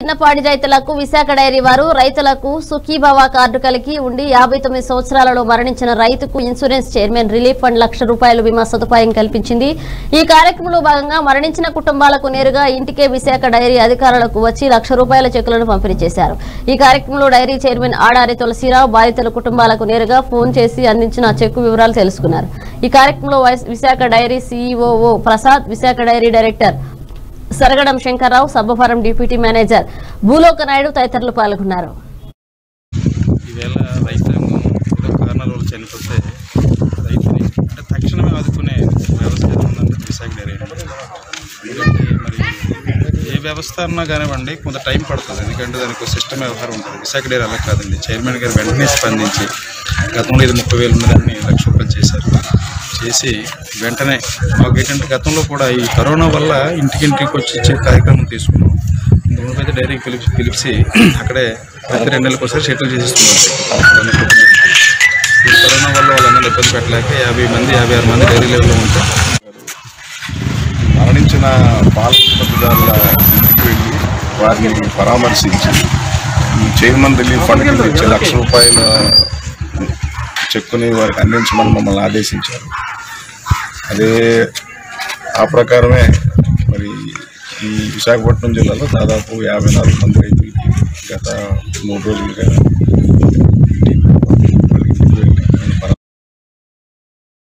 చిన్నపాడి రైతులకు విశాఖ డైరీ వారు రైతులకు సుఖీభవ కార్డు కలిగి ఉండి యాభై తొమ్మిది సంవత్సరాలలో మరణించిన రైతుకు insurance chairman relief fund lakh రూపాయల బీమా సదుపాయం కల్పించింది ఈ కార్యక్రమంలో భాగంగా మరణించిన కుటుంబాలకు నేరుగా ఇంటికే విశాఖ డైరీ అధికారులకు వచ్చి లక్ష రూపాయల చెక్కులను పంపిణీ చేశారు ఈ కార్యక్రమంలో డైరీ చైర్మన్ ఆడారి తులసిరావు బాధితుల కుటుంబాలకు నేరుగా ఫోన్ చేసి అందించిన చెక్కు వివరాలు తెలుసుకున్నారు ఈ కార్యక్రమంలో vice- Visakha dairy CEO Prasad Visakha dairy director Saragadam Shankar Rao Sabbavaram deputy manager Bhuloka Naidu తదితరులు పాల్గొన్నారు ఈవేళ రైతాంగం ఏదో కారణాల వల్ల చనిపోతే రైతుని అంటే తక్షణమే ఆదుకునే వ్యవస్థ ఏదో ఉందంటే విశాఖ డైరీ ఎందుకంటే మరి ఏ వ్యవస్థ అన్నా కానివ్వండి కొంత టైం పడుతుంది ఎందుకంటే దానికి ఒక సిస్టమ్ వ్యవహారం ఉంటుంది విశాఖ డైరీ అలా కాదండి చైర్మన్ గారు వెంటనే స్పందించి గతంలో ఇది ముప్పై వేలు ఉన్నదాన్ని లక్ష రూపాయలు చేశారు చేసి వెంటనే మాకు ఏంటంటే గతంలో కూడా ఈ కరోనా వల్ల ఇంటికింటికి వచ్చి ఇచ్చే కార్యక్రమం తీసుకున్నాం అయితే డైరీ పిలిపి పిలిచి అక్కడే ప్రతి రెండు నెలలకు ఒకసారి షెటిల్ చేసేస్తున్నాం ఈ కరోనా వల్ల వాళ్ళందరూ ఇబ్బంది పెట్టలేక యాభై మంది యాభై ఆరు మంది డైరీ లెవెల్లో ఉంటే మరణించిన పాల ఉత్పత్తిదారుల ఇంటికి వెళ్ళి వారిని పరామర్శించి ఈ చైర్మన్ రిలీఫ్ ఫండ్ కింద ఇచ్చే లక్ష రూపాయల చెక్కుని వారికి అందించమని మమ్మల్ని ఆదేశించారు అదే ఆ ప్రకారమే మరి ఈ విశాఖపట్నం జిల్లాలో దాదాపు యాభై నాలుగు మంది రైతులకి గత మూడు రోజులుగా